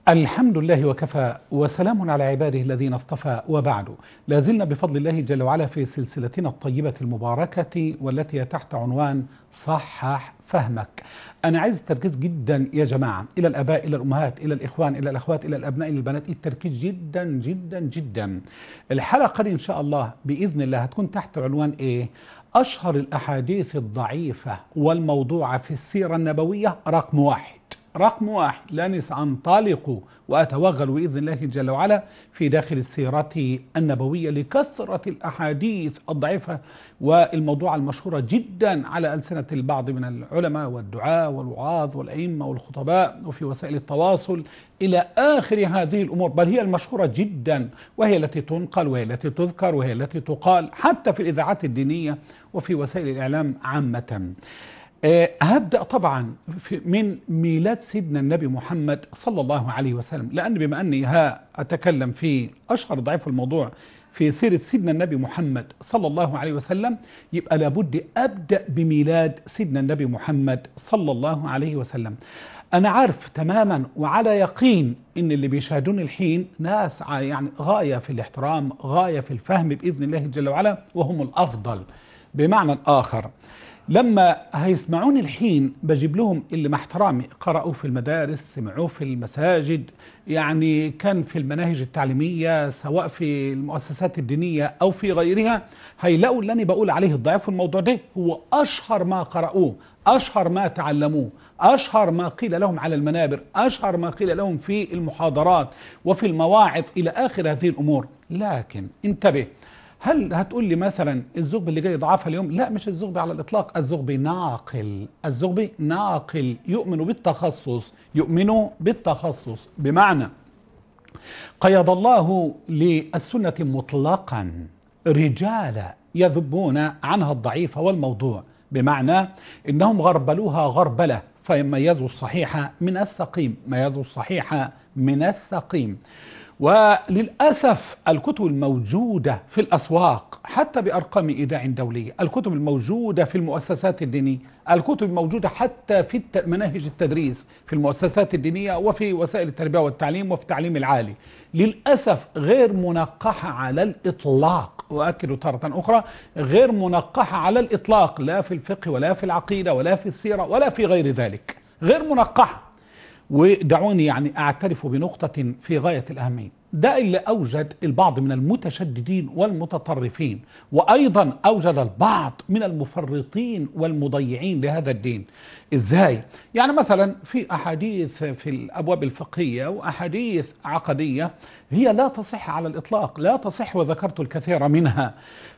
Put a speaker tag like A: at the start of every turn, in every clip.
A: الحمد لله وكفى وسلام على عباده الذين اصطفى وبعد لازلنا بفضل الله جل وعلا في سلسلتنا الطيبة المباركة والتي تحت عنوان صحح فهمك أنا عايز التركيز جدا يا جماعة إلى الأباء إلى الأمهات إلى الإخوان إلى الأخوات إلى الأبناء إلى البنات التركيز جدا جدا جدا الحلقة دي إن شاء الله بإذن الله هتكون تحت عنوان إيه أشهر الأحاديث الضعيفة والموضوعة في السيرة النبوية رقم واحد رقم واحد لا أنطلق وأتوغل بإذن الله جل وعلا في داخل السيرة النبوية لكثرة الأحاديث الضعيفة والموضوع المشهورة جدا على ألسنة البعض من العلماء والدعاء والوعاظ والأئمة والخطباء وفي وسائل التواصل إلى آخر هذه الأمور بل هي المشهورة جدا وهي التي تنقل وهي التي تذكر وهي التي تقال حتى في الإذاعات الدينية وفي وسائل الإعلام عامة أه هبدأ طبعا من ميلاد سيدنا النبي محمد صلى الله عليه وسلم لأن بما أني ها أتكلم في أشهر ضعيف الموضوع في سيرة سيدنا النبي محمد صلى الله عليه وسلم يبقى لابد أبدأ بميلاد سيدنا النبي محمد صلى الله عليه وسلم أنا عارف تماما وعلى يقين إن اللي بيشاهدوني الحين ناس يعني غاية في الاحترام غاية في الفهم بإذن الله جل وعلا وهم الأفضل بمعنى آخر لما هيسمعوني الحين بجيب لهم اللي مع احترامي قرأوه في المدارس سمعوه في المساجد يعني كان في المناهج التعليمية سواء في المؤسسات الدينية أو في غيرها هيلاقوا اللي أنا بقول عليه الضعيف في الموضوع ده هو أشهر ما قرأوه أشهر ما تعلموه أشهر ما قيل لهم على المنابر أشهر ما قيل لهم في المحاضرات وفي المواعظ إلى آخر هذه الأمور لكن انتبه هل هتقول لي مثلا الزغبي اللي جاي ضعفها اليوم لا مش الزغبي على الإطلاق الزغبي ناقل الزغبي ناقل يؤمن بالتخصص يؤمن بالتخصص بمعنى قيض الله للسنة مطلقا رجالا يذبون عنها الضعيف والموضوع بمعنى إنهم غربلوها غربلة فيميزوا الصحيح من السقيم ميزوا الصحيح من السقيم وللأسف الكتب الموجودة في الأسواق حتى بأرقام إيداع دولية الكتب الموجودة في المؤسسات الدينية الكتب الموجودة حتى في مناهج التدريس في المؤسسات الدينية وفي وسائل التربية والتعليم وفي التعليم العالي للأسف غير منقحة على الإطلاق وأكد تارة أخرى غير منقحة على الإطلاق لا في الفقه ولا في العقيدة ولا في السيرة ولا في غير ذلك غير منقحة ودعوني يعني أعترف بنقطة في غاية الأهمية ده اللي أوجد البعض من المتشددين والمتطرفين وأيضا أوجد البعض من المفرطين والمضيعين لهذا الدين إزاي؟ يعني مثلا في أحاديث في الأبواب الفقهية وأحاديث عقدية هي لا تصح على الإطلاق لا تصح وذكرت الكثير منها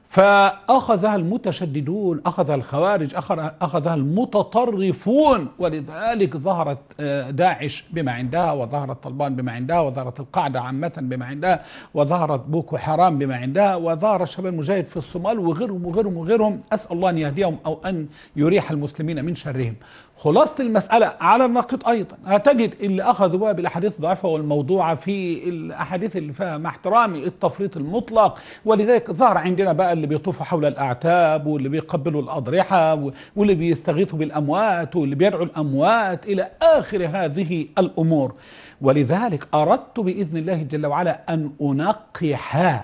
A: فأخذها المتشددون أخذها الخوارج أخذها المتطرفون ولذلك ظهرت داعش بما عندها وظهرت طلبان بما عندها وظهرت القاعدة عامة بما عندها وظهرت بوكو حرام بما عندها وظهر الشباب المجاهد في الصومال وغيرهم وغيرهم وغيرهم أسأل الله أن يهديهم أو أن يريح المسلمين من شرهم خلاصة المسألة على النقيض أيضا هتجد اللي أخذوا بقى بالأحاديث الضعيفة والموضوعة في الأحاديث اللي فيها مع احترامي التفريط المطلق ولذلك ظهر عندنا بقى اللي بيطوفوا حول الأعتاب واللي بيقبلوا الأضرحة واللي بيستغيثوا بالأموات واللي بيدعوا الأموات إلى آخر هذه الأمور ولذلك أردت بإذن الله جل وعلا أن أنقح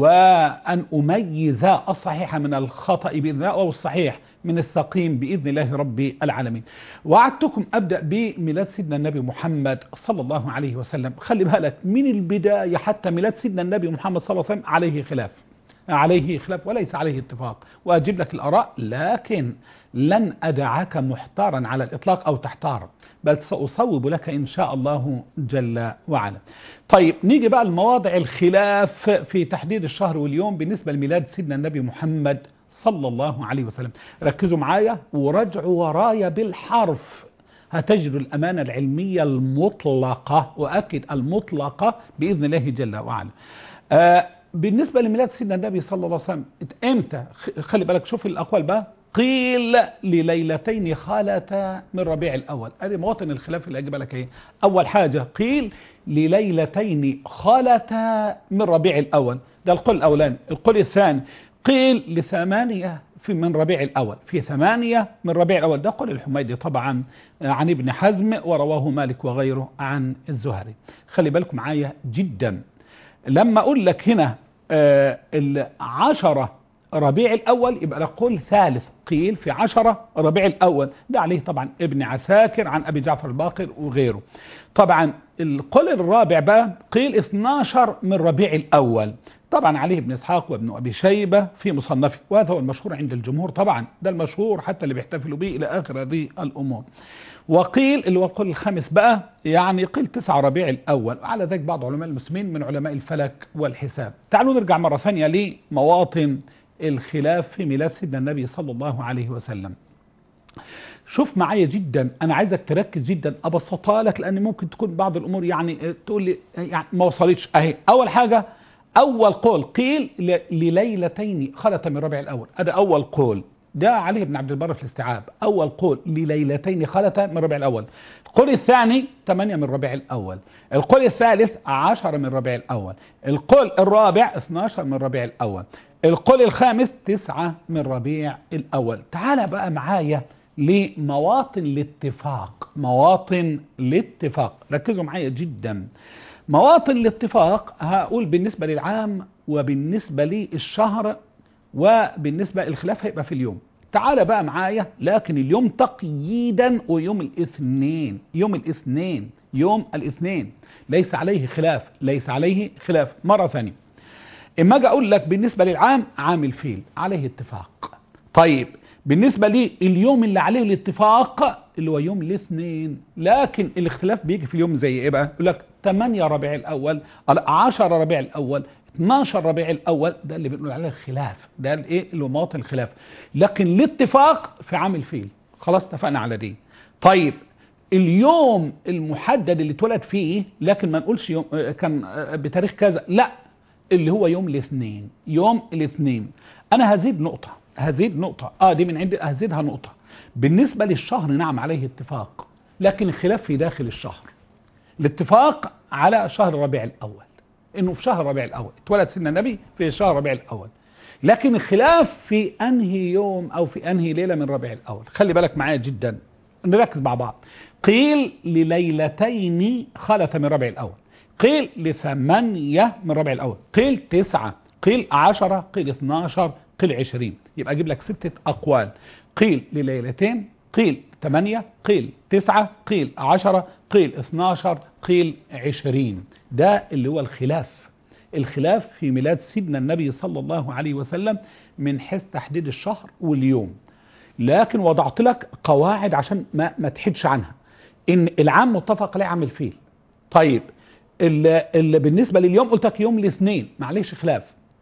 A: وأن أميز الصحيح من الخطأ بإذن الله أو الصحيح من السقيم بإذن الله رب العالمين وعدتكم أبدأ بميلاد سيدنا النبي محمد صلى الله عليه وسلم خلي بالك من البداية حتى ميلاد سيدنا النبي محمد صلى الله عليه وسلم عليه خلاف عليه خلاف وليس عليه اتفاق وأجيب لك الأراء لكن لن أدعك محتارا على الإطلاق أو تحتار بل سأصوب لك إن شاء الله جل وعلا طيب نيجي بقى لمواضع الخلاف في تحديد الشهر واليوم بالنسبة لميلاد سيدنا النبي محمد صلى الله عليه وسلم ركزوا معايا ورجعوا ورايا بالحرف هتجدوا الأمانة العلمية المطلقة وأكد المطلقة بإذن الله جل وعلا آه بالنسبة لميلاد سيدنا النبي صلى الله عليه وسلم امتى خلي بالك شوف الأقوال بقى قيل لليلتين خالتا من ربيع الأول هذه مواطن الخلاف اللي أجيب لك ايه أول حاجة قيل لليلتين خالتا من ربيع الأول ده القول الأولاني القول الثاني قيل لثمانية في من ربيع الأول في ثمانية من ربيع الأول ده قول الحميدي طبعا عن ابن حزم ورواه مالك وغيره عن الزهري خلي بالكم معايا جدا لما أقول لك هنا آه العشرة ربيع الأول يبقى لك قول ثالث قيل في عشرة ربيع الأول ده عليه طبعا ابن عساكر عن أبي جعفر الباقر وغيره طبعا القول الرابع بقى قيل 12 من ربيع الأول طبعا عليه ابن اسحاق وابن ابي شيبه في مصنفه وهذا هو المشهور عند الجمهور طبعا ده المشهور حتى اللي بيحتفلوا به الى اخر هذه الامور وقيل اللي هو القول الخامس بقى يعني قيل تسعة ربيع الاول على ذلك بعض علماء المسلمين من علماء الفلك والحساب تعالوا نرجع مره ثانيه لمواطن الخلاف في ميلاد سيدنا النبي صلى الله عليه وسلم شوف معايا جدا انا عايزك تركز جدا ابسطها لك لان ممكن تكون بعض الامور يعني تقول لي يعني ما وصلتش اهي اول حاجه اول قول قيل لليلتين خلت من ربيع الاول هذا اول قول ده عليه ابن عبد البر في الاستيعاب اول قول لليلتين خلت من ربيع الاول القول الثاني 8 من ربيع الاول القول الثالث 10 من ربيع الاول القول الرابع 12 من ربيع الاول القول الخامس 9 من ربيع الاول تعال بقى معايا لمواطن الاتفاق مواطن الاتفاق ركزوا معايا جدا مواطن الاتفاق هقول بالنسبة للعام وبالنسبة للشهر وبالنسبة الخلاف هيبقى في اليوم تعال بقى معايا لكن اليوم تقييدا ويوم الاثنين يوم الاثنين يوم الاثنين ليس عليه خلاف ليس عليه خلاف مرة ثانية اما اجي اقول لك بالنسبة للعام عام الفيل عليه اتفاق طيب بالنسبة لي اليوم اللي عليه الاتفاق اللي هو يوم الاثنين لكن الاختلاف بيجي في اليوم زي ايه بقى يقول لك 8 ربيع الاول 10 ربيع الاول 12 ربيع الاول ده اللي بنقول عليه الخلاف ده الايه اللي هو مواطن الخلاف لكن الاتفاق في عام الفيل خلاص اتفقنا على دي طيب اليوم المحدد اللي اتولد فيه لكن ما نقولش يوم كان بتاريخ كذا لا اللي هو يوم الاثنين يوم الاثنين انا هزيد نقطه هزيد نقطه اه دي من عندي هزيدها نقطه بالنسبه للشهر نعم عليه اتفاق لكن الخلاف في داخل الشهر الاتفاق على شهر ربيع الاول انه في شهر ربيع الاول اتولد سيدنا النبي في شهر ربيع الاول لكن الخلاف في انهي يوم او في انهي ليله من ربيع الاول خلي بالك معايا جدا نركز مع بعض قيل لليلتين خلت من ربيع الاول قيل لثمانية من ربيع الاول قيل تسعة قيل عشرة قيل اثناشر قيل عشرين يبقى اجيب لك ستة اقوال قيل لليلتين قيل ثمانية قيل تسعة قيل عشرة قيل اثناشر قيل عشرين ده اللي هو الخلاف الخلاف في ميلاد سيدنا النبي صلى الله عليه وسلم من حيث تحديد الشهر واليوم لكن وضعت لك قواعد عشان ما, ما تحدش عنها ان العام متفق عليه عام الفيل طيب اللي, اللي بالنسبة لليوم قلت لك يوم الاثنين معلش خلاف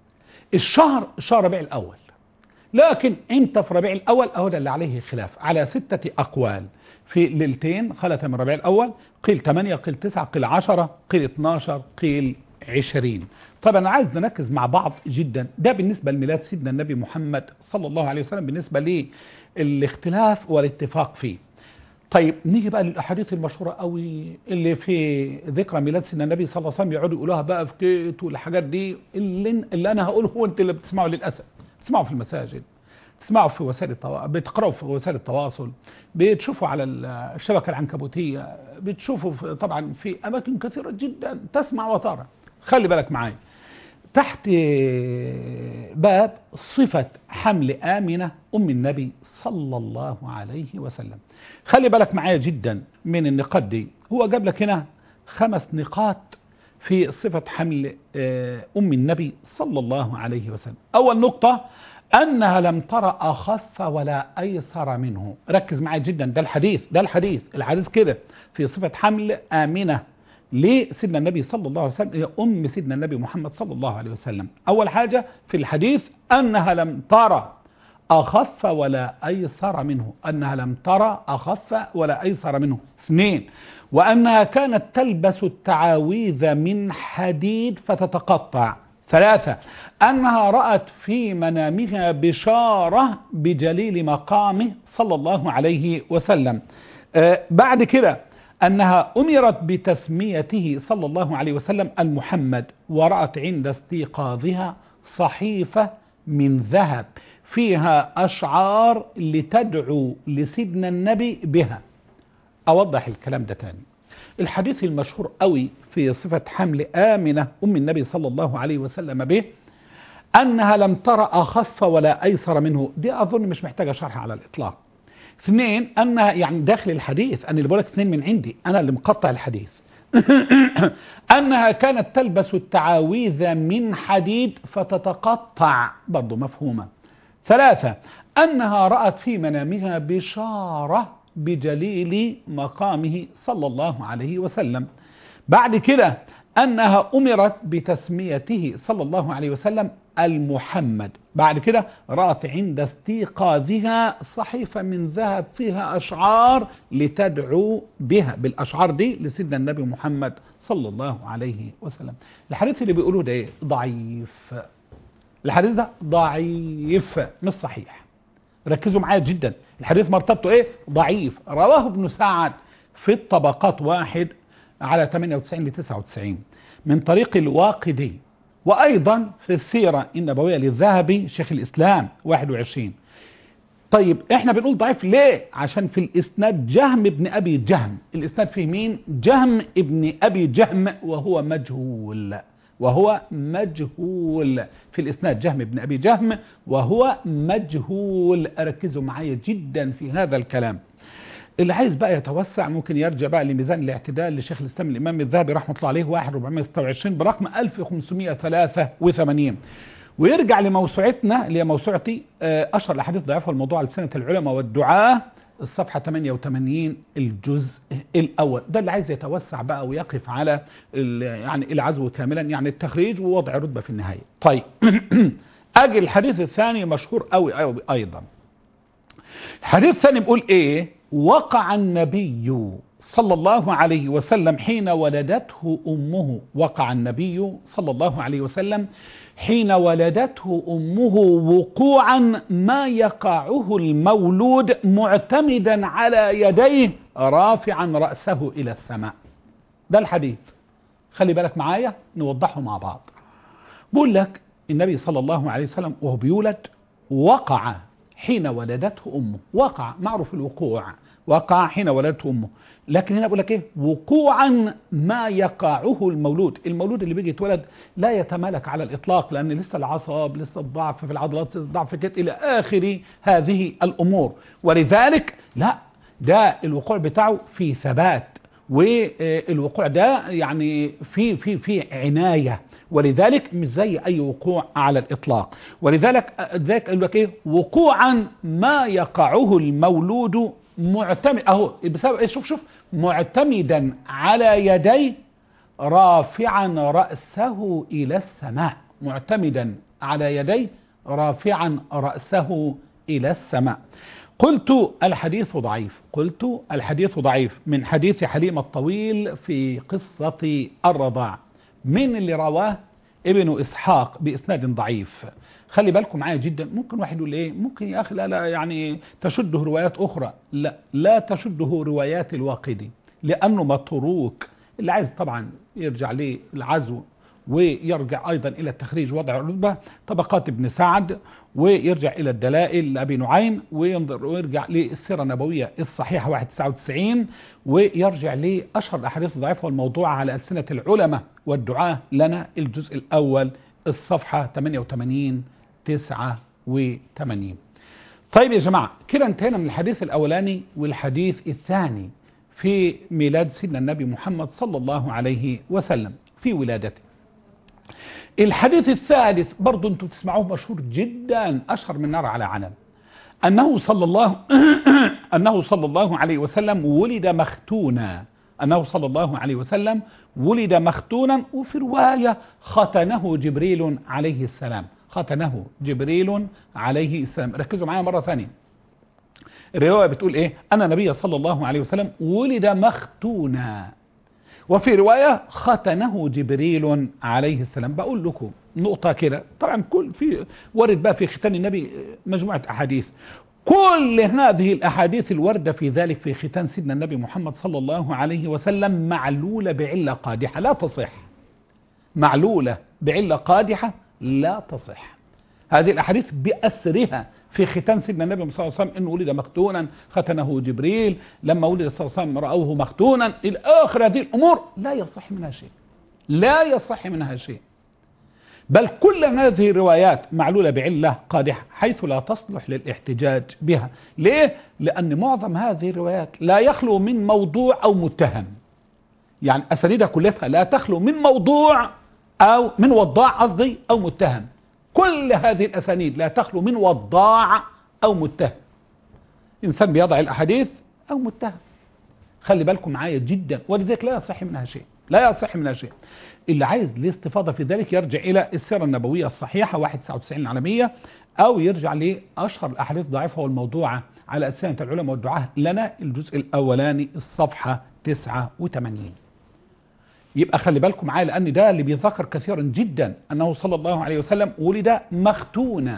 A: الشهر شهر ربيع الاول لكن انت في ربيع الاول اهو ده اللي عليه خلاف على ستة اقوال في ليلتين خلت من ربيع الاول قيل 8 قيل 9 قيل 10 قيل 12 قيل 20 طبعا انا عايز نركز مع بعض جدا ده بالنسبه لميلاد سيدنا النبي محمد صلى الله عليه وسلم بالنسبه للاختلاف والاتفاق فيه طيب نيجي بقى للاحاديث المشهوره قوي اللي في ذكرى ميلاد سيدنا النبي صلى الله عليه وسلم يقعدوا يقولوها بقى في كيت والحاجات دي اللي, اللي انا هقوله هو انت اللي بتسمعه للاسف بتسمعه في المساجد بتسمعوا في وسائل التواصل بتقراوا في وسائل التواصل بتشوفوا على الشبكه العنكبوتيه بتشوفوا في طبعا في اماكن كثيره جدا تسمع وترى خلي بالك معايا تحت باب صفة حمل آمنة أم النبي صلى الله عليه وسلم خلي بالك معايا جدا من النقاط دي هو جاب لك هنا خمس نقاط في صفة حمل أم النبي صلى الله عليه وسلم أول نقطة أنها لم ترى أخف ولا أيسر منه ركز معايا جدا ده الحديث ده الحديث الحديث كده في صفة حمل آمنة لسيدنا النبي صلى الله عليه وسلم هي أم سيدنا النبي محمد صلى الله عليه وسلم أول حاجة في الحديث أنها لم ترى أخف ولا أيسر منه أنها لم ترى أخف ولا أيسر منه اثنين وأنها كانت تلبس التعاويذ من حديد فتتقطع ثلاثة أنها رأت في منامها بشارة بجليل مقامه صلى الله عليه وسلم آه بعد كده أنها أمرت بتسميته صلى الله عليه وسلم المحمد ورأت عند استيقاظها صحيفة من ذهب فيها أشعار لتدعو لسيدنا النبي بها أوضح الكلام ده تاني الحديث المشهور قوي في صفة حمل آمنة أم النبي صلى الله عليه وسلم به أنها لم ترى أخف ولا أيسر منه دي أظن مش محتاجة شرح على الإطلاق اثنين أنها يعني داخل الحديث أنا اللي بقولك اثنين من عندي أنا اللي مقطع الحديث أنها كانت تلبس التعاويذ من حديد فتتقطع برضو مفهومة ثلاثة أنها رأت في منامها بشارة بجليل مقامه صلى الله عليه وسلم بعد كده أنها أمرت بتسميته صلى الله عليه وسلم المحمد بعد كده رأت عند استيقاظها صحيفة من ذهب فيها أشعار لتدعو بها بالأشعار دي لسيدنا النبي محمد صلى الله عليه وسلم الحديث اللي بيقولوه ده ايه ضعيف الحديث ده ضعيف مش صحيح ركزوا معايا جدا الحديث مرتبته ايه ضعيف رواه ابن سعد في الطبقات واحد على 98 ل 99 من طريق الواقدي وأيضا في السيرة النبوية للذهبي شيخ الإسلام 21 طيب احنا بنقول ضعيف ليه عشان في الإسناد جهم ابن أبي جهم الإسناد فيه مين جهم ابن أبي جهم وهو مجهول وهو مجهول في الإسناد جهم ابن أبي جهم وهو مجهول ركزوا معايا جدا في هذا الكلام اللي عايز بقى يتوسع ممكن يرجع بقى لميزان الاعتدال لشيخ الاسلام الامام الذهبي رحمه الله عليه 1426 برقم 1583 ويرجع لموسوعتنا اللي هي موسوعتي اشهر الاحاديث ضعيفه الموضوع على سنه العلماء والدعاه الصفحه 88 الجزء الاول ده اللي عايز يتوسع بقى ويقف على يعني العزو كاملا يعني التخريج ووضع رتبه في النهايه طيب اجي الحديث الثاني مشهور قوي قوي ايضا الحديث الثاني بيقول ايه وقع النبي صلى الله عليه وسلم حين ولدته امه وقع النبي صلى الله عليه وسلم حين ولدته امه وقوعا ما يقعه المولود معتمدا على يديه رافعا راسه الى السماء ده الحديث خلي بالك معايا نوضحه مع بعض بقول لك النبي صلى الله عليه وسلم وهو بيولد وقع حين ولدته امه وقع معروف الوقوع وقع حين ولدته امه لكن هنا بقول لك ايه وقوعا ما يقعه المولود المولود اللي بيجي يتولد لا يتمالك على الاطلاق لان لسه العصب لسه الضعف في العضلات الضعف في الكتف الى اخر هذه الامور ولذلك لا ده الوقوع بتاعه في ثبات والوقوع ده يعني في في في عنايه ولذلك مش زي اي وقوع على الاطلاق ولذلك ذاك يقول لك ايه وقوعا ما يقعه المولود معتمد اهو بسبب ايه شوف شوف معتمدا على يديه رافعا راسه الى السماء معتمدا على يديه رافعا راسه الى السماء قلت الحديث ضعيف قلت الحديث ضعيف من حديث حليم الطويل في قصة الرضاع من اللي رواه ابن إسحاق بإسناد ضعيف خلي بالكم معايا جدا ممكن واحد يقول ايه ممكن يا اخي لا لا يعني تشده روايات اخرى لا لا تشده روايات الواقدي لانه متروك اللي عايز طبعا يرجع للعزو ويرجع ايضا الى التخريج وضع الرتبه طبقات ابن سعد ويرجع الى الدلائل لابي نعيم وينظر ويرجع للسيره النبويه الصحيحه 199 ويرجع لاشهر الاحاديث الضعيفه والموضوعه على السنه العلماء والدعاه لنا الجزء الاول الصفحه 88 89 طيب يا جماعه كده انتهينا من الحديث الاولاني والحديث الثاني في ميلاد سيدنا النبي محمد صلى الله عليه وسلم في ولادته الحديث الثالث برضو انتم تسمعوه مشهور جدا اشهر من نار على علم انه صلى الله انه صلى الله عليه وسلم ولد مختونا انه صلى الله عليه وسلم ولد مختونا وفي روايه ختنه جبريل عليه السلام ختنه جبريل عليه السلام ركزوا معايا مره ثانيه الروايه بتقول ايه ان النبي صلى الله عليه وسلم ولد مختونا وفي رواية ختنه جبريل عليه السلام بقول لكم نقطة كده طبعا كل في ورد بقى في ختان النبي مجموعة أحاديث كل هذه الأحاديث الواردة في ذلك في ختان سيدنا النبي محمد صلى الله عليه وسلم معلولة بعلة قادحة لا تصح معلولة بعلة قادحة لا تصح هذه الأحاديث بأسرها في ختان سيدنا النبي صلى الله عليه وسلم انه ولد مختونا ختنه جبريل لما ولد صلى الله عليه وسلم راوه مختونا الى اخر هذه الامور لا يصح منها شيء لا يصح منها شيء بل كل هذه الروايات معلولة بعلة قادحة حيث لا تصلح للاحتجاج بها ليه؟ لأن معظم هذه الروايات لا يخلو من موضوع أو متهم يعني أسانيدها كلها لا تخلو من موضوع أو من وضاع قصدي أو متهم كل هذه الأسانيد لا تخلو من وضاع أو متهم إنسان بيضع الأحاديث أو متهم خلي بالكم معايا جدا ولذلك لا يصح منها شيء لا يصح منها شيء اللي عايز الاستفاضة في ذلك يرجع إلى السيرة النبوية الصحيحة 199 العالمية أو يرجع لأشهر الأحاديث الضعيفة والموضوعة على ألسنة العلماء والدعاة لنا الجزء الأولاني الصفحة 89 يبقى خلي بالكم معايا لأن ده اللي بيذكر كثيرا جدا أنه صلى الله عليه وسلم ولد مختونا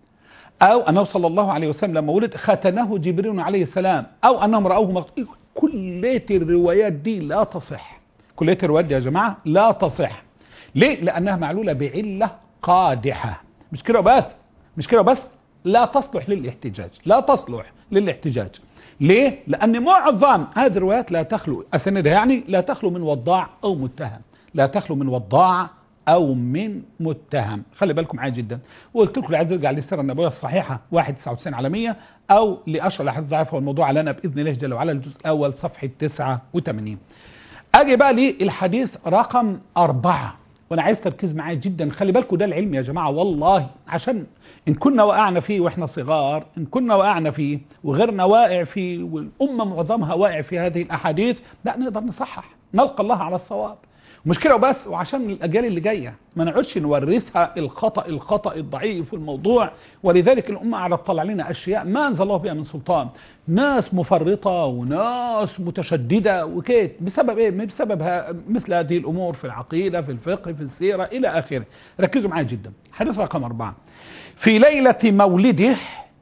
A: أو أنه صلى الله عليه وسلم لما ولد ختنه جبريل عليه السلام أو أنهم رأوه مختونا كلية الروايات دي لا تصح كلية الروايات دي يا جماعة لا تصح ليه؟ لأنها معلولة بعلة قادحة مش كده بس مش كده بس لا تصلح للاحتجاج لا تصلح للاحتجاج ليه؟ لأن معظم هذه الروايات لا تخلو أسندها يعني لا تخلو من وضاع أو متهم لا تخلو من وضاع أو من متهم خلي بالكم معايا جدا وقلت لكم عايز ارجع للسيرة النبوية الصحيحة 199 عالمية أو لأشهر الأحاديث الضعيفة والموضوع لنا بإذن الله جل وعلا الجزء الأول صفحة 89 أجي بقى للحديث رقم أربعة وأنا عايز تركيز معايا جدا خلي بالكم ده العلم يا جماعة والله عشان إن كنا وقعنا فيه وإحنا صغار إن كنا وقعنا فيه وغيرنا واقع فيه والأمة معظمها واقع في هذه الأحاديث لا نقدر نصحح نلقى الله على الصواب مش كده وبس وعشان الأجيال اللي جاية ما نقعدش نورثها الخطأ الخطأ الضعيف في الموضوع ولذلك الأمة على تطلع لنا أشياء ما أنزل الله بها من سلطان ناس مفرطة وناس متشددة وكيت بسبب إيه؟ بسبب مثل هذه الأمور في العقيدة في الفقه في السيرة إلى آخره ركزوا معايا جدا حديث رقم أربعة في ليلة مولده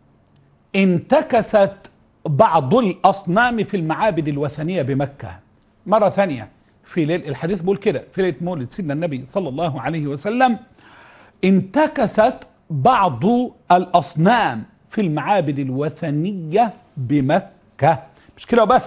A: انتكست بعض الأصنام في المعابد الوثنية بمكة مرة ثانية في ليل الحديث بيقول كده في ليله مولد سيدنا النبي صلى الله عليه وسلم انتكست بعض الاصنام في المعابد الوثنيه بمكه مش كده بس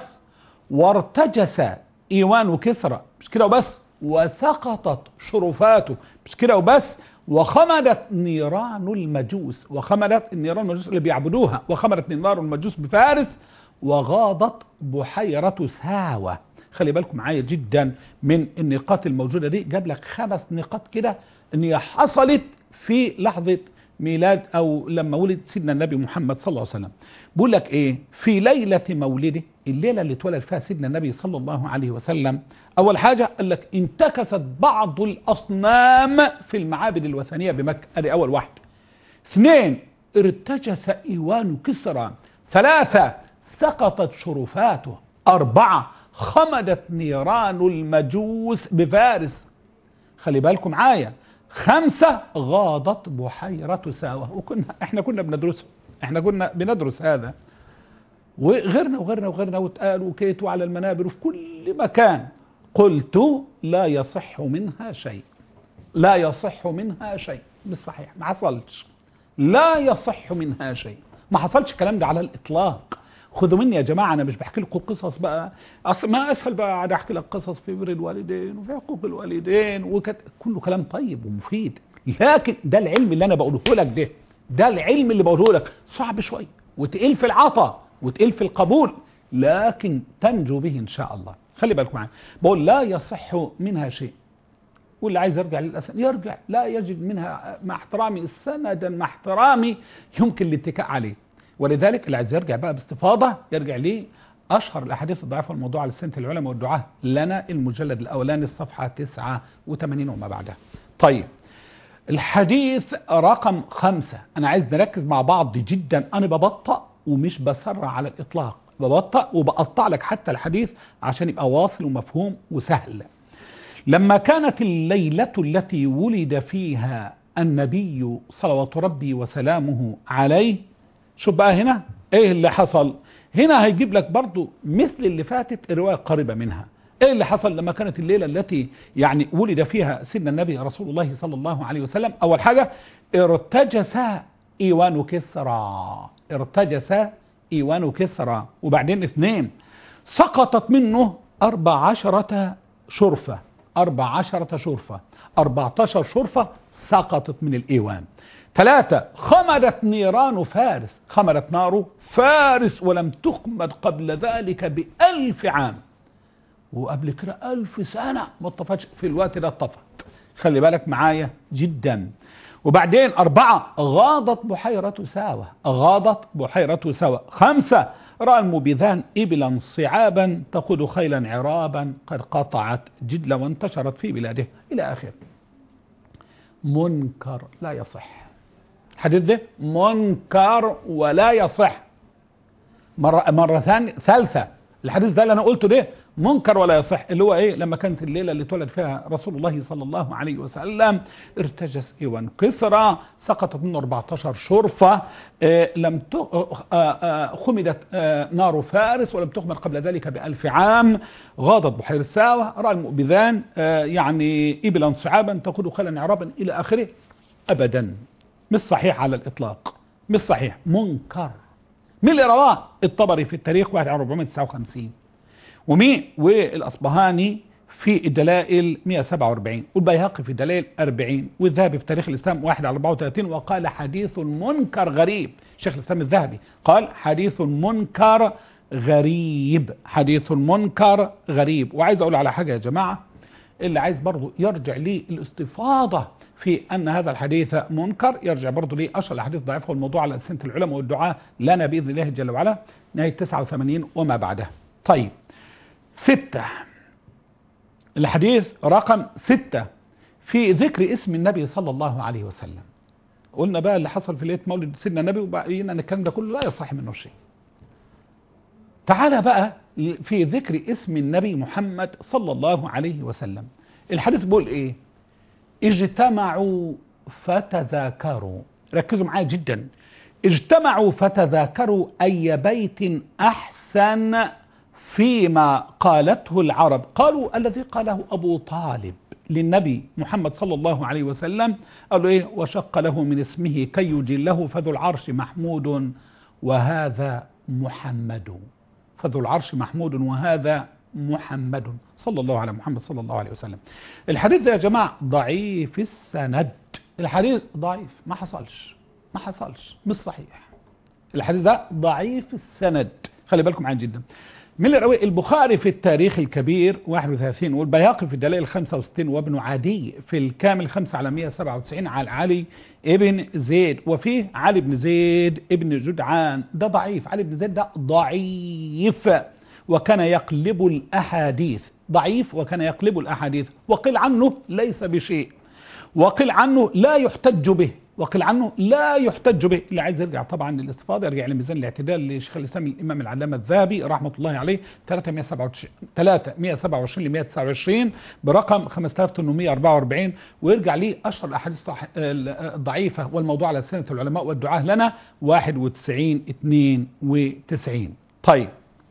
A: وارتجس ايوان وكسرى مش كده وبس وسقطت شرفاته مش كده وبس وخمدت نيران المجوس وخمدت النيران المجوس اللي بيعبدوها وخمدت نيران المجوس بفارس وغاضت بحيرة ساوة خلي بالكم معايا جدا من النقاط الموجودة دي جاب لك خمس نقاط كده ان هي حصلت في لحظة ميلاد او لما ولد سيدنا النبي محمد صلى الله عليه وسلم بيقول لك ايه في ليلة مولده الليلة اللي اتولد فيها سيدنا النبي صلى الله عليه وسلم اول حاجة قال لك انتكست بعض الاصنام في المعابد الوثنية بمكة ادي اول واحد اثنين ارتجس ايوان كسرى ثلاثة سقطت شرفاته اربعة خمدت نيران المجوس بفارس خلي بالكم معايا خمسة غاضت بحيرة ساوة وكنا احنا كنا بندرسه احنا كنا بندرس هذا وغيرنا وغيرنا وغيرنا واتقال وكيتوا على المنابر وفي كل مكان قلت لا يصح منها شيء لا يصح منها شيء بالصحيح ما حصلش لا يصح منها شيء ما حصلش الكلام ده على الإطلاق خذوا مني يا جماعة أنا مش بحكي لكم قصص بقى أصل ما أسهل بقى قاعد أحكي لك قصص في بر الوالدين وفي حقوق الوالدين وكت... كله كلام طيب ومفيد لكن ده العلم اللي أنا بقوله لك ده ده العلم اللي بقوله لك صعب شوية وتقيل في العطاء وتقيل في القبول لكن تنجو به إن شاء الله خلي بالكم معايا بقول لا يصح منها شيء واللي عايز يرجع للأسن يرجع لا يجد منها مع احترامي سندا مع احترامي يمكن الاتكاء عليه ولذلك اللي عايز يرجع بقى باستفاضة يرجع ليه أشهر الأحاديث الضعيفة الموضوع على سنة العلماء والدعاة لنا المجلد الأولاني الصفحة 89 وما بعدها طيب الحديث رقم خمسة أنا عايز نركز مع بعض جدا أنا ببطأ ومش بسرع على الإطلاق ببطأ وبقطع لك حتى الحديث عشان يبقى واصل ومفهوم وسهل لما كانت الليلة التي ولد فيها النبي صلوات ربي وسلامه عليه شوف بقى هنا ايه اللي حصل هنا هيجيب لك برضو مثل اللي فاتت رواية قريبة منها ايه اللي حصل لما كانت الليلة التي يعني ولد فيها سيدنا النبي رسول الله صلى الله عليه وسلم اول حاجة ارتجس إيوان كسرى ارتجس إيوان كسرى وبعدين اثنين سقطت منه أربع عشرة شرفة أربع عشرة شرفة أربعة عشر شرفة سقطت من الإيوان ثلاثة خمدت نيران فارس خمدت نار فارس ولم تخمد قبل ذلك بألف عام وقبل كده ألف سنة ما اتطفتش في الوقت ده اتطفت خلي بالك معايا جدا وبعدين أربعة غاضت بحيرة ساوة غاضت بحيرة ساوة خمسة رأى المبيذان إبلا صعابا تقود خيلا عرابا قد قطعت جدلا وانتشرت في بلاده إلى آخره منكر لا يصح الحديث ده منكر ولا يصح مرة, مرة ثانية ثالثة الحديث ده اللي أنا قلته ده منكر ولا يصح اللي هو ايه لما كانت الليله اللي اتولد فيها رسول الله صلى الله عليه وسلم ارتجس ايوان كسرى سقطت منه 14 شرفه آه لم ت... آه آه خمدت نار فارس ولم تخمد قبل ذلك بألف عام غاضت بحير الساوة رأى المؤبذان يعني إبلا صعابا تقود خلا عرابا إلى آخره أبدا مش صحيح على الإطلاق مش صحيح منكر مين اللي رواه الطبري في التاريخ 1459 ومين والأصبهاني في الدلائل 147 والبيهقي في الدلائل 40 والذهبي في تاريخ الإسلام 1 على 34 وقال حديث منكر غريب شيخ الإسلام الذهبي قال حديث منكر غريب حديث منكر غريب وعايز أقول على حاجة يا جماعة اللي عايز برضو يرجع لي الاستفاضة في أن هذا الحديث منكر يرجع برضو لي أشهر الحديث ضعيف والموضوع على ألسنة العلماء والدعاء لنا بإذن الله جل وعلا نهاية 89 وما بعدها طيب ستة الحديث رقم ستة في ذكر اسم النبي صلى الله عليه وسلم قلنا بقى اللي حصل في ليلة مولد سيدنا النبي وبقينا ان الكلام ده كله لا يصح منه شيء تعالى بقى في ذكر اسم النبي محمد صلى الله عليه وسلم الحديث بيقول ايه اجتمعوا فتذاكروا ركزوا معايا جدا اجتمعوا فتذاكروا اي بيت احسن فيما قالته العرب قالوا الذي قاله أبو طالب للنبي محمد صلى الله عليه وسلم قال له إيه وشق له من اسمه كي يجله فذو العرش محمود وهذا محمد فذو العرش محمود وهذا محمد صلى الله على محمد صلى الله عليه وسلم الحديث ده يا جماعة ضعيف السند الحديث ضعيف ما حصلش ما حصلش مش صحيح الحديث ده ضعيف السند خلي بالكم معايا جدا من اللي روي البخاري في التاريخ الكبير 31 والبياقي في الدلائل 65 وابن عدي في الكامل 5 على 197 على علي ابن زيد وفيه علي بن زيد ابن جدعان ده ضعيف علي بن زيد ده ضعيف وكان يقلب الأحاديث ضعيف وكان يقلب الأحاديث وقيل عنه ليس بشيء وقيل عنه لا يحتج به وقيل عنه لا يحتج به اللي عايز يرجع طبعا للاستفاضه يرجع لميزان الاعتدال لشيخ الاسلام الامام العلامه الذهبي رحمه الله عليه 327 327 ل 129 برقم 5844 ويرجع ليه اشهر الاحاديث الضعيفه والموضوع على سنه العلماء والدعاه لنا 91 92 طيب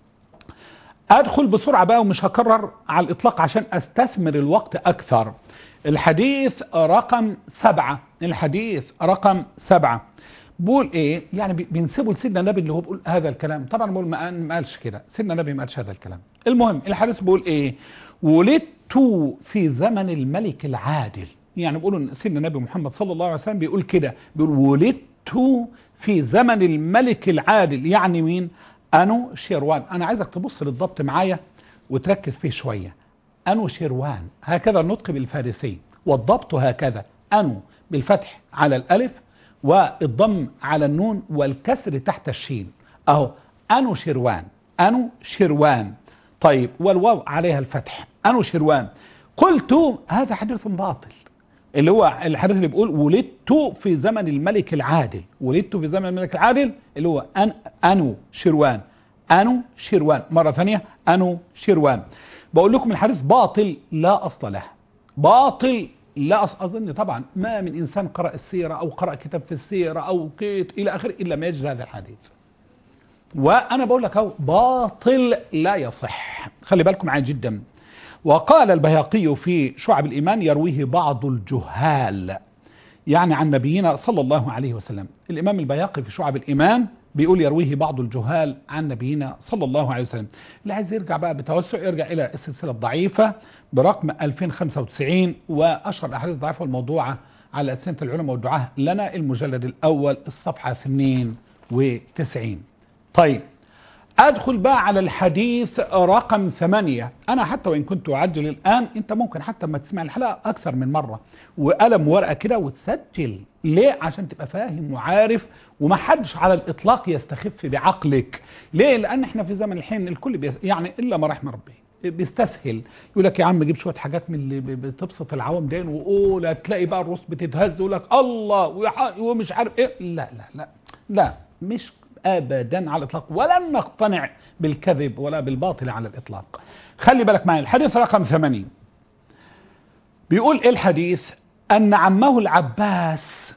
A: ادخل بسرعه بقى ومش هكرر على الاطلاق عشان استثمر الوقت اكثر الحديث رقم سبعة الحديث رقم سبعة بقول ايه يعني بينسبوا لسيدنا النبي اللي هو بيقول هذا الكلام طبعا بقول ما قالش كده سيدنا النبي ما قالش هذا الكلام المهم الحديث بيقول ايه ولدت في زمن الملك العادل يعني بيقولوا سيدنا النبي محمد صلى الله عليه وسلم بيقول كده بيقول ولدت في زمن الملك العادل يعني مين انو شيروان انا عايزك تبص للضبط معايا وتركز فيه شويه أنو شيروان هكذا النطق بالفارسي والضبط هكذا أنو بالفتح على الألف والضم على النون والكسر تحت الشين أهو أنو شيروان أنو شيروان طيب والواو عليها الفتح أنو شيروان قلت هذا حديث باطل اللي هو الحديث اللي بيقول ولدت في زمن الملك العادل ولدت في زمن الملك العادل اللي هو أن أنو شيروان أنو شيروان مرة ثانية أنو شيروان بقول لكم الحديث باطل لا أصل له باطل لا أصل أظن طبعا ما من إنسان قرأ السيرة أو قرأ كتاب في السيرة أو قيت إلى آخره إلا ما يجري هذا الحديث وأنا بقول لك أهو باطل لا يصح خلي بالكم معايا جدا وقال البيهقي في شعب الإيمان يرويه بعض الجهال يعني عن نبينا صلى الله عليه وسلم الإمام البياقي في شعب الإيمان بيقول يرويه بعض الجهال عن نبينا صلى الله عليه وسلم اللي عايز يرجع بقى بتوسع يرجع إلى السلسلة الضعيفة برقم 2095 وأشهر الأحاديث الضعيفة والموضوعة على ألسنة العلماء والدعاة لنا المجلد الأول الصفحة 92 طيب أدخل بقى على الحديث رقم ثمانية أنا حتى وإن كنت أعجل الآن أنت ممكن حتى ما تسمع الحلقة أكثر من مرة وقلم ورقة كده وتسجل ليه عشان تبقى فاهم وعارف وما حدش على الإطلاق يستخف بعقلك ليه لأن احنا في زمن الحين الكل بيس يعني إلا ما رحم ربي بيستسهل يقول لك يا عم جيب شويه حاجات من اللي بتبسط العوام دين وقول تلاقي بقى الروس بتتهز يقول لك الله ومش عارف ايه لا لا لا لا مش ابدا على الاطلاق ولن نقتنع بالكذب ولا بالباطل على الاطلاق خلي بالك معي الحديث رقم 80 بيقول ايه الحديث ان عمه العباس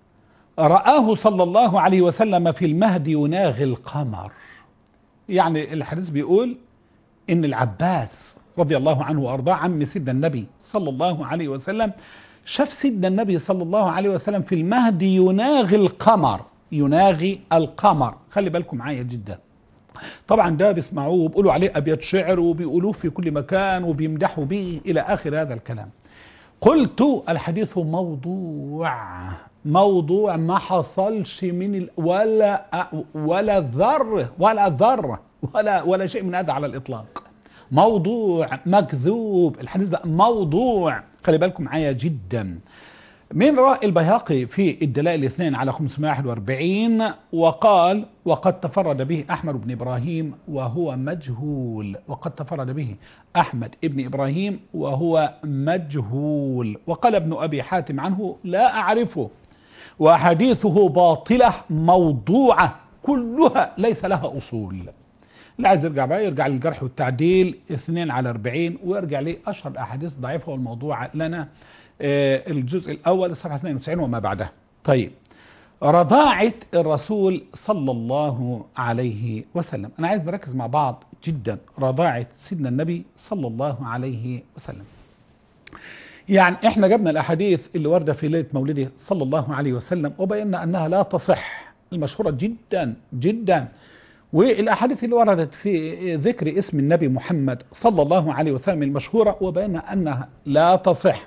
A: رآه صلى الله عليه وسلم في المهد يناغي القمر يعني الحديث بيقول ان العباس رضي الله عنه وارضاه عم سيدنا النبي صلى الله عليه وسلم شاف سيدنا النبي صلى الله عليه وسلم في المهد يناغي القمر يناغي القمر خلي بالكم معايا جدا طبعا ده بيسمعوه وبيقولوا عليه ابيات شعر وبيقولوه في كل مكان وبيمدحوا به الى اخر هذا الكلام قلت الحديث موضوع موضوع ما حصلش من ال... ولا ولا ذره ولا ذره ولا ولا شيء من هذا على الاطلاق موضوع مكذوب الحديث ده موضوع خلي بالكم معايا جدا من رأي البيهقي في الدلائل الاثنين على 541 وقال وقد تفرد به أحمد بن إبراهيم وهو مجهول وقد تفرد به أحمد بن إبراهيم وهو مجهول وقال ابن أبي حاتم عنه لا أعرفه وحديثه باطلة موضوعة كلها ليس لها أصول اللي عايز يرجع بقى يرجع للجرح والتعديل 2 على 40 ويرجع لأشهر الأحاديث الضعيفة والموضوعة لنا الجزء الأول صفحة 92 وما بعدها طيب رضاعة الرسول صلى الله عليه وسلم أنا عايز نركز مع بعض جدا رضاعة سيدنا النبي صلى الله عليه وسلم يعني احنا جبنا الأحاديث اللي واردة في ليلة مولده صلى الله عليه وسلم وبينا أنها لا تصح المشهورة جدا جدا والأحاديث اللي وردت في ذكر اسم النبي محمد صلى الله عليه وسلم المشهورة وبينا أنها لا تصح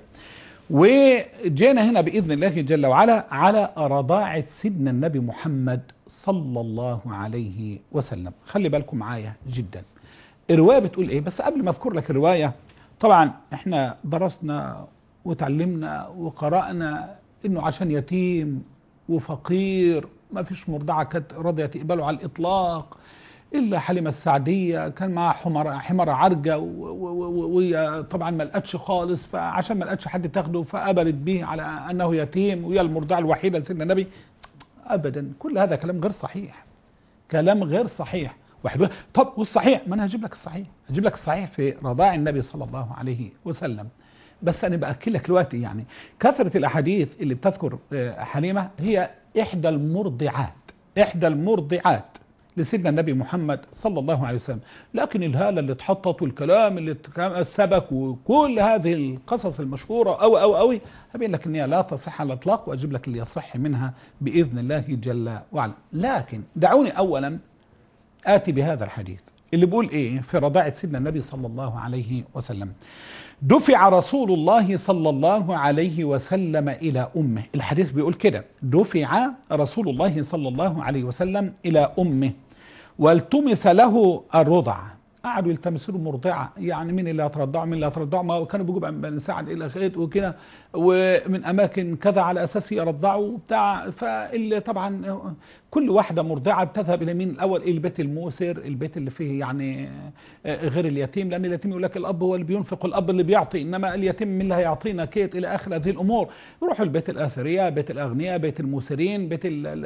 A: وجينا هنا بإذن الله جل وعلا على رضاعة سيدنا النبي محمد صلى الله عليه وسلم خلي بالكم معايا جدا الرواية بتقول ايه بس قبل ما اذكر لك الرواية طبعا احنا درسنا وتعلمنا وقرأنا انه عشان يتيم وفقير ما فيش مرضعة كانت راضية تقبله على الإطلاق إلا حليمة السعدية كان معها حمر حمارة عرجة وهي طبعا ما لقتش خالص فعشان ما لقتش حد تاخده فقبلت به على أنه يتيم وهي المرضعة الوحيدة لسيدنا النبي أبدا كل هذا كلام غير صحيح كلام غير صحيح واحد طب والصحيح ما أنا هجيب لك الصحيح هجيب لك الصحيح في رضاع النبي صلى الله عليه وسلم بس أنا بأكد لك دلوقتي يعني كثرة الأحاديث اللي بتذكر حليمة هي إحدى المرضعات إحدى المرضعات لسيدنا النبي محمد صلى الله عليه وسلم لكن الهالة اللي اتحطت والكلام اللي سبك وكل هذه القصص المشهورة أو أو أوي هبين لك أنها لا تصح على الإطلاق وأجيب لك اللي يصح منها بإذن الله جل وعلا لكن دعوني أولا آتي بهذا الحديث اللي بيقول إيه في رضاعة سيدنا النبي صلى الله عليه وسلم دفع رسول الله صلى الله عليه وسلم إلى أمه الحديث بيقول كده دفع رسول الله صلى الله عليه وسلم إلى أمه والتمس له الرضع قعدوا يلتمسوا له مرضعة يعني مين اللي هترضعه مين اللي هترضعه ما كانوا بيجوا بن سعد إلى خيط وكده ومن أماكن كذا على أساس يرضعوا بتاع فاللي طبعا كل واحدة مرضعة بتذهب إلى مين الأول إلى البيت الموسر البيت اللي فيه يعني غير اليتيم لأن اليتيم يقول لك الأب هو اللي بينفق الأب اللي بيعطي إنما اليتيم مين اللي هيعطينا كيت إلى آخر هذه الأمور يروحوا البيت الآثرياء بيت الأغنياء بيت الموسرين بيت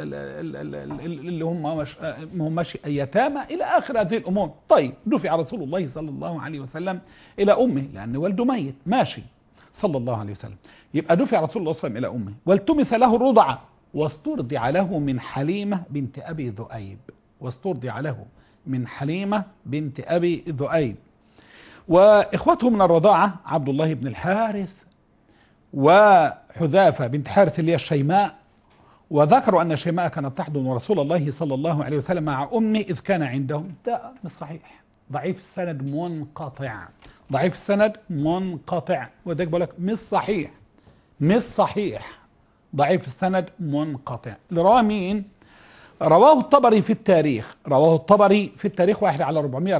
A: اللي هم مش هم ماشي يتامى إلى آخر هذه الأمور طيب دفع رسول الله صلى الله عليه وسلم إلى أمه لأن والده ميت ماشي صلى الله عليه وسلم يبقى دفع رسول الله صلى الله عليه وسلم إلى أمه والتمس له الرضعة واسترضع له من حليمة بنت أبي ذؤيب واسترضع له من حليمة بنت أبي ذؤيب وإخوته من الرضاعة عبد الله بن الحارث وحذافة بنت حارث اللي هي الشيماء وذكروا أن شيماء كانت تحضن رسول الله صلى الله عليه وسلم مع أمه إذ كان عندهم ده مش صحيح ضعيف السند منقطع ضعيف السند منقطع وده بقول لك مش صحيح مش صحيح ضعيف السند منقطع اللي رواه مين رواه الطبري في التاريخ رواه الطبري في التاريخ واحد على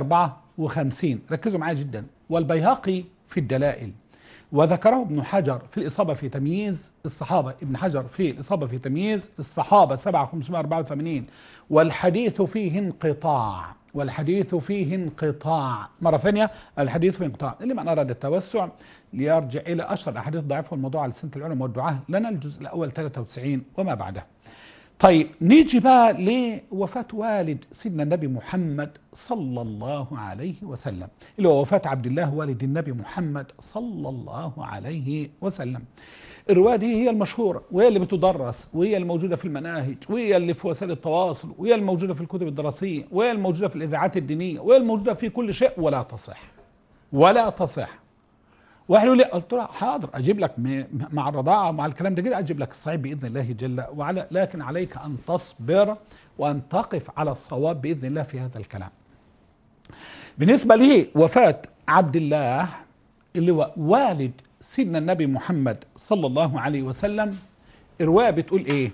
A: 454 ركزوا معايا جدا والبيهقي في الدلائل وذكره ابن حجر في الإصابة في تمييز الصحابة ابن حجر في الإصابة في تمييز الصحابة 7584 والحديث فيه انقطاع والحديث فيه انقطاع مرة ثانية الحديث فيه انقطاع اللي من أراد التوسع ليرجع إلى أشهر الأحاديث ضعيفة والموضوع على سنة العلم والدعاء لنا الجزء الأول 93 وما بعده طيب نيجي بقى لوفاة والد سيدنا النبي محمد صلى الله عليه وسلم اللي هو وفاة عبد الله والد النبي محمد صلى الله عليه وسلم الرواية دي هي المشهورة وهي اللي بتدرس وهي الموجودة في المناهج وهي اللي في وسائل التواصل وهي الموجودة في الكتب الدراسية وهي الموجودة في الإذاعات الدينية وهي الموجودة في كل شيء ولا تصح ولا تصح واحد يقول لي قلت له حاضر اجيب لك مع الرضاعه مع الكلام ده كده اجيب لك الصحيح باذن الله جل وعلا لكن عليك ان تصبر وان تقف على الصواب باذن الله في هذا الكلام. بالنسبه لي وفاه عبد الله اللي هو والد سيدنا النبي محمد صلى الله عليه وسلم الروايه بتقول ايه؟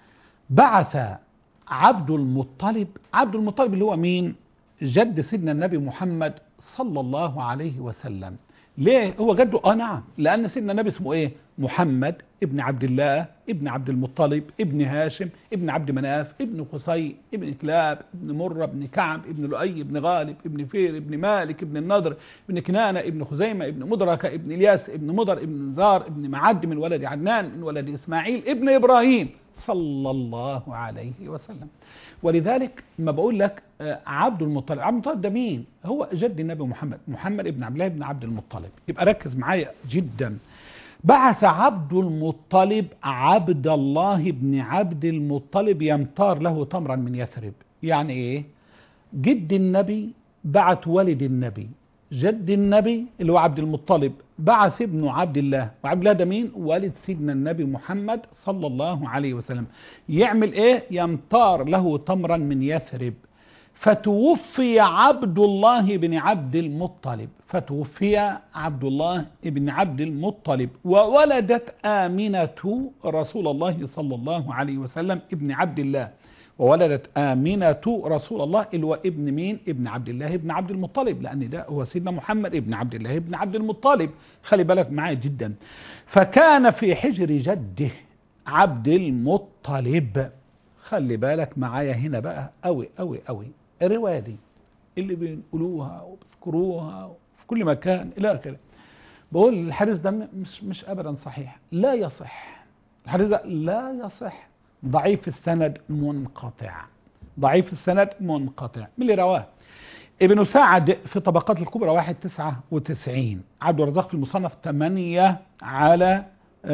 A: بعث عبد المطلب عبد المطلب اللي هو مين؟ جد سيدنا النبي محمد صلى الله عليه وسلم ليه هو جده اه نعم لان سيدنا النبي اسمه ايه محمد ابن عبد الله ابن عبد المطلب ابن هاشم ابن عبد مناف ابن قصي ابن كلاب ابن مرة ابن كعب ابن لؤي ابن غالب ابن فير ابن مالك ابن النضر ابن كنانة ابن خزيمة ابن مدركة ابن الياس ابن مضر ابن نزار ابن معد من ولد عدنان من ولد اسماعيل ابن ابراهيم صلى الله عليه وسلم ولذلك ما بقول لك عبد المطلب عبد المطلب ده مين هو جد النبي محمد محمد ابن عبد الله بن عبد المطلب يبقى ركز معايا جدا بعث عبد المطلب عبد الله بن عبد المطلب يمطار له تمرا من يثرب يعني ايه جد النبي بعت والد النبي جد النبي اللي هو عبد المطلب بعث ابن عبد الله وعبد الله ده مين والد سيدنا النبي محمد صلى الله عليه وسلم يعمل ايه يمطار له تمرا من يثرب فتوفي عبد الله بن عبد المطلب فتوفي عبد الله بن عبد المطلب وولدت آمنة رسول الله صلى الله عليه وسلم ابن عبد الله وولدت آمنة رسول الله اللي هو ابن مين ابن عبد الله ابن عبد المطلب لأن ده هو سيدنا محمد ابن عبد الله ابن عبد المطلب خلي بالك معايا جدا فكان في حجر جده عبد المطلب خلي بالك معايا هنا بقى قوي قوي قوي الرواية دي اللي بينقلوها وبيذكروها في كل مكان إلى آخره بقول الحديث ده مش مش أبدا صحيح لا يصح الحديث ده لا يصح ضعيف السند منقطع ضعيف السند منقطع من اللي رواه ابن سعد في طبقات الكبرى واحد تسعة وتسعين عبد الرزاق في المصنف 8 على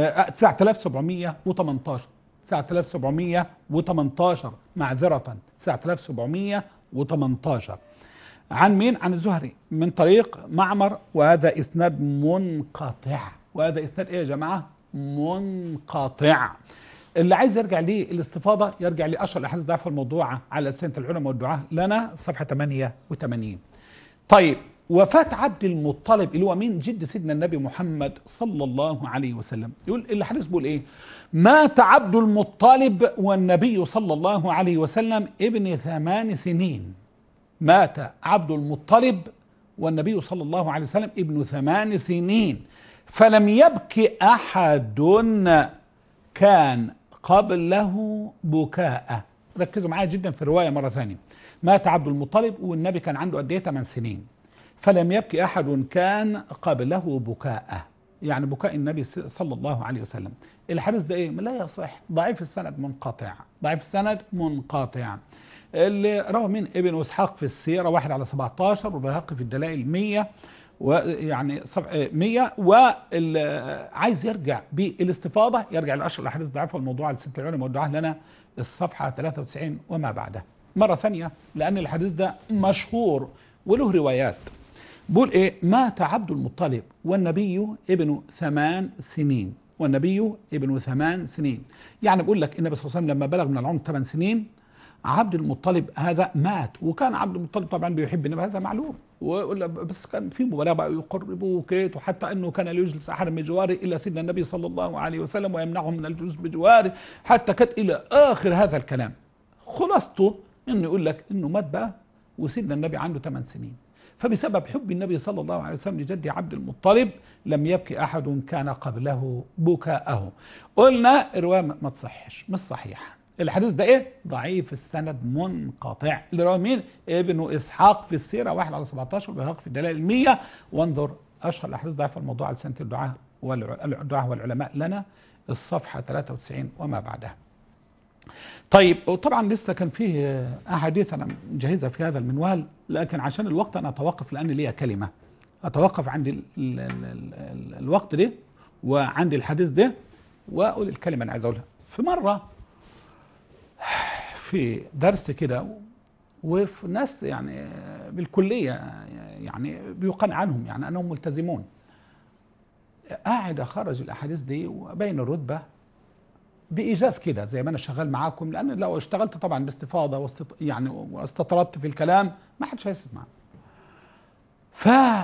A: 9718 9718 معذرة 9718 عن مين؟ عن الزهري من طريق معمر وهذا إسناد منقطع وهذا إسناد إيه يا جماعة؟ منقطع اللي عايز يرجع ليه الاستفاضة يرجع لأشهر الأحاديث ضعف الموضوعة على سنة العلماء والدعاء لنا صفحة 88 طيب وفاة عبد المطلب اللي هو مين جد سيدنا النبي محمد صلى الله عليه وسلم يقول الحديث بيقول ايه مات عبد المطلب والنبي صلى الله عليه وسلم ابن ثمان سنين مات عبد المطلب والنبي صلى الله عليه وسلم ابن ثمان سنين فلم يبكي أحد كان قبله بكاء ركزوا معايا جدا في الرواية مرة ثانية مات عبد المطلب والنبي كان عنده قد ايه 8 سنين فلم يبكي أحد كان قبله بكاء يعني بكاء النبي صلى الله عليه وسلم الحديث ده ايه لا يصح ضعيف السند منقطع ضعيف السند منقطع اللي روى من ابن اسحاق في السيرة واحد على 17 والبيهقي في الدلائل 100 ويعني 100 وعايز يرجع بالاستفاضة يرجع لأشهر الأحاديث الضعيفة والموضوع على ست العلم والدعاء لنا الصفحة 93 وما بعدها مرة ثانية لأن الحديث ده مشهور وله روايات بقول ايه مات عبد المطلب والنبي ابن ثمان سنين والنبي ابن ثمان سنين يعني بقول لك النبي صلى الله عليه وسلم لما بلغ من العمر ثمان سنين عبد المطلب هذا مات وكان عبد المطلب طبعا بيحب النبي هذا معلوم بس كان في مبالغه بقى يقربوه كيت وحتى انه كان لا يجلس احد من جواره الا سيدنا النبي صلى الله عليه وسلم ويمنعهم من الجلوس بجواره حتى كانت الى اخر هذا الكلام خلاصته انه يقول لك انه مات بقى وسيدنا النبي عنده 8 سنين فبسبب حب النبي صلى الله عليه وسلم لجد عبد المطلب لم يبكي احد كان قبله بكاءه قلنا الروايه ما تصحش مش صحيحه الحديث ده ايه ضعيف السند منقطع اللي رواه مين ابن اسحاق في السيره 1 على 17 وبهاق في الدلائل المية وانظر اشهر الاحاديث ضعيف الموضوع على سنه الدعاء والدعاء والعلماء لنا الصفحه 93 وما بعدها طيب وطبعا لسه كان فيه احاديث انا مجهزها في هذا المنوال لكن عشان الوقت انا اتوقف لان ليا كلمه اتوقف عند ال ال ال ال الوقت ده وعند الحديث ده واقول الكلمه اللي عايز اقولها في مره في درس كده وفي ناس يعني بالكليه يعني بيقال عنهم يعني انهم ملتزمون قاعد اخرج الاحاديث دي وبين الرتبه بايجاز كده زي ما انا شغال معاكم لان لو اشتغلت طبعا باستفاضه واست... يعني واستطردت في الكلام ما حدش هيسمع ف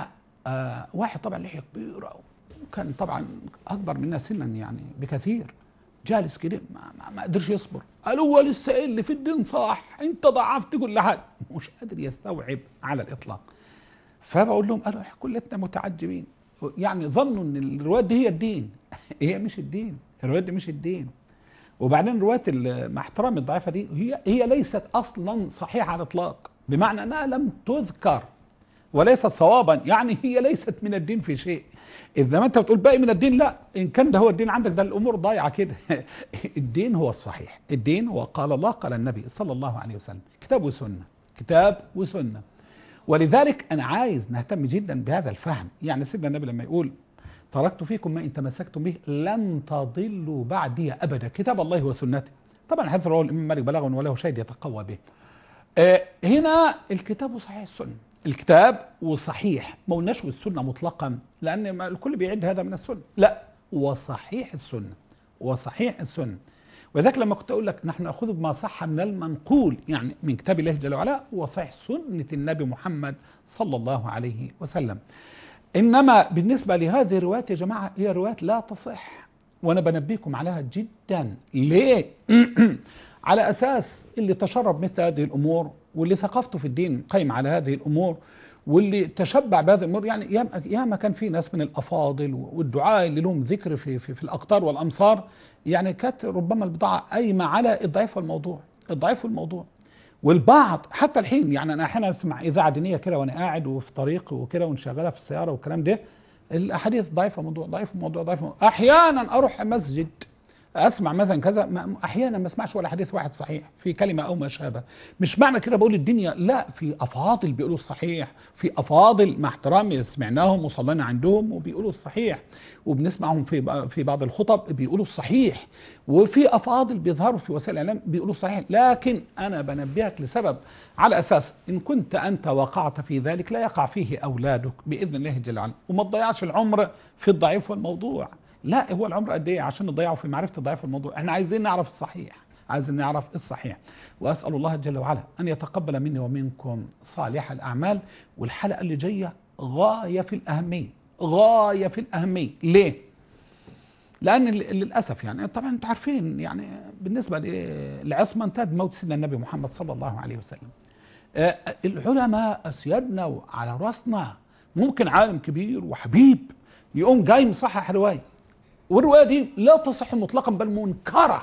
A: آه واحد طبعا لحيه كبيره وكان طبعا اكبر منا سنا يعني بكثير جالس كده ما, ما, ما قدرش يصبر قال هو لسه اللي في الدين صح انت ضعفت كل حاجه مش قادر يستوعب على الاطلاق فبقول لهم قالوا كلتنا متعجبين يعني ظنوا ان الروايات دي هي الدين هي مش الدين الروايات دي مش الدين وبعدين روايات مع احترام الضعيفه دي هي هي ليست اصلا صحيحه على الاطلاق بمعنى انها لم تذكر وليست صوابا يعني هي ليست من الدين في شيء اذا ما انت بتقول باقي من الدين لا ان كان ده هو الدين عندك ده الامور ضايعه كده الدين هو الصحيح الدين هو قال الله قال النبي صلى الله عليه وسلم كتاب وسنه كتاب وسنه ولذلك انا عايز نهتم جدا بهذا الفهم يعني سيدنا النبي لما يقول تركت فيكم ما ان تمسكتم به لن تضلوا بعدي ابدا كتاب الله وسنته طبعا هذا رواه الامام مالك بلاغ وله شاهد يتقوى به آه هنا الكتاب وصحيح السنه الكتاب وصحيح ما قلناش والسنه مطلقا لان الكل بيعد هذا من السنه لا وصحيح السنه وصحيح السنه وذلك لما كنت اقول لك نحن ناخذ بما صح من المنقول يعني من كتاب الله جل وعلا وصحيح سنه النبي محمد صلى الله عليه وسلم انما بالنسبه لهذه الروايات يا جماعه هي روايات لا تصح وانا بنبيكم عليها جدا ليه على اساس اللي تشرب مثل هذه الامور واللي ثقافته في الدين قايم على هذه الامور واللي تشبع بهذه الامور يعني ياما كان في ناس من الافاضل والدعاء اللي لهم ذكر في, في, في الاقطار والامصار يعني كانت ربما البضاعه قايمه على الضعيف والموضوع الضعيف والموضوع والبعض حتى الحين يعني انا احيانا اسمع اذاعه دينيه كده وانا قاعد وفي طريق وكده ونشغلها في السياره والكلام ده الاحاديث ضعيفه موضوع ضعيف موضوع ضعيف موضوع. احيانا اروح مسجد اسمع مثلا كذا احيانا ما اسمعش ولا حديث واحد صحيح في كلمه او ما شابه مش معنى كده بقول الدنيا لا في افاضل بيقولوا الصحيح في افاضل مع احترامي سمعناهم وصلينا عندهم وبيقولوا الصحيح وبنسمعهم في في بعض الخطب بيقولوا الصحيح وفي افاضل بيظهروا في وسائل الاعلام بيقولوا الصحيح لكن انا بنبهك لسبب على اساس ان كنت انت وقعت في ذلك لا يقع فيه اولادك باذن الله جل وعلا وما تضيعش العمر في الضعيف والموضوع لا هو العمر قد ايه عشان نضيعه في معرفه الضعيف الموضوع احنا عايزين نعرف الصحيح عايزين نعرف الصحيح واسال الله جل وعلا ان يتقبل مني ومنكم صالح الاعمال والحلقه اللي جايه غايه في الاهميه غايه في الاهميه ليه لان للاسف يعني طبعا انتم عارفين يعني بالنسبه للعصمه انتهت موت سيدنا النبي محمد صلى الله عليه وسلم العلماء اسيادنا على راسنا ممكن عالم كبير وحبيب يقوم جاي مصحح روايه والروايه دي لا تصح مطلقا بل منكره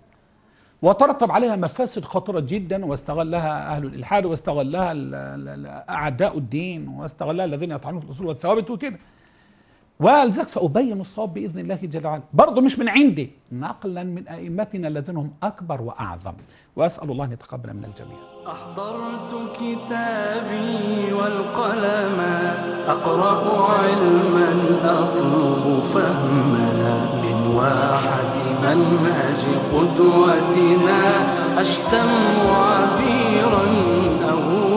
A: وترتب عليها مفاسد خطيره جدا واستغلها اهل الالحاد واستغلها اعداء الدين واستغلها الذين يطعنون في الاصول والثوابت وكده ولذلك سأبين الصواب بإذن الله جل وعلا برضه مش من عندي نقلا من أئمتنا الذين هم أكبر وأعظم وأسأل الله أن يتقبل من الجميع
B: أحضرت كتابي والقلم أقرأ علما أطلب فهما من واحة منهج قدوتنا أشتم عبيرا أو